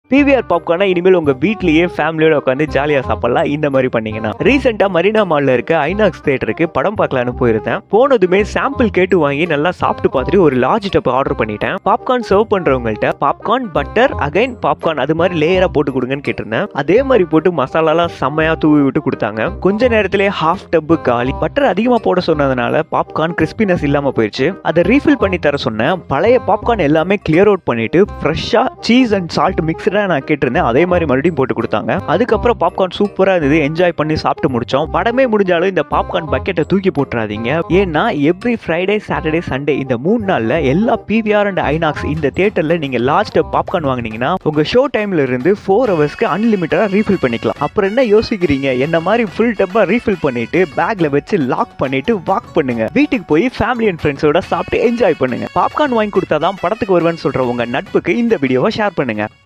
PVR பாப்கார்னா இனிமேல் உங்க வீட்லயே ஃபேமிலியோட உட்காந்து ஜாலியா சாப்பிடலாம் இந்த மாதிரி பண்ணீங்கன்னா ரீசெண்டா மரீனா மால்ல இருக்க ஐநாக்ஸ் தியேட்டருக்கு படம் பார்க்கலான்னு போயிருந்தேன் போனதுமே சாம்பிள் கேட்டு வாங்கி நல்லா சாப்பிட்டு பார்த்துட்டு ஒரு லார்ஜ் டப் ஆர்டர் பண்ணிட்டேன் பாப்கார்ன் சர்வ் பண்றவங்கள்ட்ட பாப்கார்ன் பட்டர் அகைன் பாப்கார்ன் அது மாதிரி லேயரா போட்டு கொடுங்கன்னு கேட்டிருந்தேன் அதே மாதிரி போட்டு மசாலாலாம் செம்மையா தூவி விட்டு கொடுத்தாங்க கொஞ்ச நேரத்திலே ஹாஃப் டப்பு காலி பட்டர் அதிகமா போட சொன்னதுனால பாப்கார்ன் கிறிஸ்பினஸ் இல்லாம போயிடுச்சு அதை ரீஃபில் பண்ணி தர சொன்னேன் பழைய பாப்கார்ன் எல்லாமே கிளியர் அவுட் பண்ணிட்டு ஃப்ரெஷ்ஷா சீஸ் அண்ட் சால்ட் மிக்ஸ்டா நான் கேட்டிருந்தேன் அதே மாதிரி மறுபடியும் போட்டு கொடுத்தாங்க அதுக்கப்புறம் பாப்கார்ன் சூப்பரா இருந்தது என்ஜாய் பண்ணி சாப்பிட்டு முடிச்சோம் படமே முடிஞ்சாலும் இந்த பாப்கார்ன் பக்கெட்டை தூக்கி போட்டுறாதீங்க ஏன்னா எவ்ரி ஃப்ரைடே சாட்டர்டே சண்டே இந்த மூணு நாள்ல எல்லா பிவிஆர் அண்ட் ஐநாக்ஸ் இந்த தியேட்டர்ல நீங்க லாஸ்ட் பாப்கார்ன் வாங்குனீங்கன்னா உங்க ஷோ டைம்ல இருந்து ஃபோர் ஹவர்ஸ்க்கு அன்லிமிட்டடா ரீஃபில் பண்ணிக்கலாம் அப்புறம் என்ன யோசிக்கிறீங்க என்ன மாதிரி ஃபுல் டப்பா ரீஃபில் பண்ணிட்டு பேக்ல வச்சு லாக் பண்ணிட்டு வாக் பண்ணுங்க வீட்டுக்கு போய் ஃபேமிலி அண்ட் ஃப்ரெண்ட்ஸோட சாப்பிட்டு என்ஜாய் பண்ணுங்க பாப்கார்ன் வாங்கி கொடுத்தாதான் படத்துக்கு வருவேன்னு சொல்ற உங்க நட்புக்கு இந்த வீடியோவை ஷேர் பண்ணுங்க